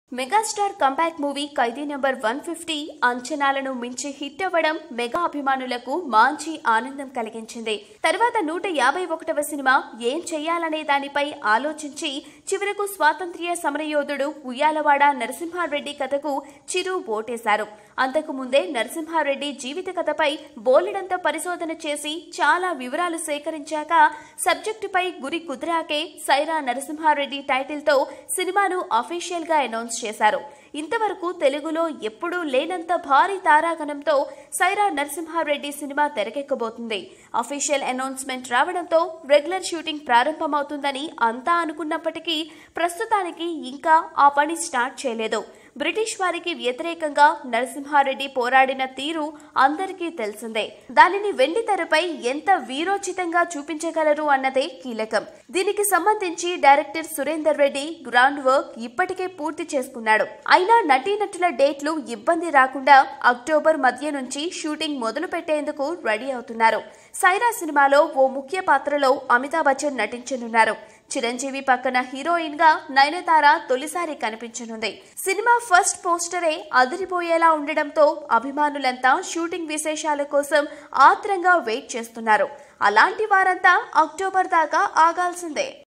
megastar comeback movie Khaidi number one fifty అంచనాలను మించి hit అవ్వడం మెగా అభిమానులకు మంచి ఆనందం కలిగించింది తర్వాత నూట యాభై ఒకటవ సినిమా ఏం చేయాలనే దానిపై ఆలోచించి చివరకు స్వాతంత్ర్య సమరయోధుడు ఉయ్యాలవాడ నరసింహారెడ్డి కథకు చిరు ఓటేశారు అంతకు ముందే నరసింహారెడ్డి జీవిత కథపై బోలెడంత పరిశోధన చేసి చాలా వివరాలు సేకరించాక సబ్జెక్టుపై గురి కుదిరాకే సైరా నరసింహారెడ్డి టైటిల్తో సినిమాను అఫీషియల్ గా అనౌన్స్ చేశారు ఇంతవరకు తెలుగులో ఎప్పుడూ లేనంత భారీ తారాగణంతో సైరా నరసింహారెడ్డి సినిమా తెరకెక్కబోతుంది అఫీషియల్ అనౌన్స్మెంట్ రావడంతో రెగ్యులర్ షూటింగ్ ప్రారంభమవుతుందని అంతా అనుకున్నప్పటికీ ప్రస్తుతానికి ఇంకా ఆ పని స్టార్ట్ చేయలేదు బ్రిటిష్ వారికి వ్యతిరేకంగా నరసింహారెడ్డి పోరాడిన తీరు అందరికీ తెలిసిందే దానిని వెండి తెరపై ఎంత వీరోచితంగా చూపించగలరు అన్నదే కీలకం దీనికి సంబంధించి director Surender Reddy ground work ఇప్పటికే పూర్తి చేసుకున్నాడు అయినా నటీనటుల డేట్లు ఇబ్బంది రాకుండా అక్టోబర్ మధ్య నుంచి షూటింగ్ మొదలు పెట్టేందుకు రెడీ అవుతున్నారు సైరా సినిమాలో ఓ ముఖ్య పాత్రలో అమితాబ్ బచ్చన్ నటించనున్నారు చిరంజీవి పక్కన హీరోయిన్ గా నయనతార తొలిసారి కనిపించనుంది సినిమా ఫస్ట్ పోస్టరే అదిరిపోయేలా ఉండడంతో అభిమానులంతా షూటింగ్ విశేషాల కోసం ఆత్రంగా వెయిట్ చేస్తున్నారు అలాంటి వారంతా అక్టోబర్ దాకా ఆగాల్సిందే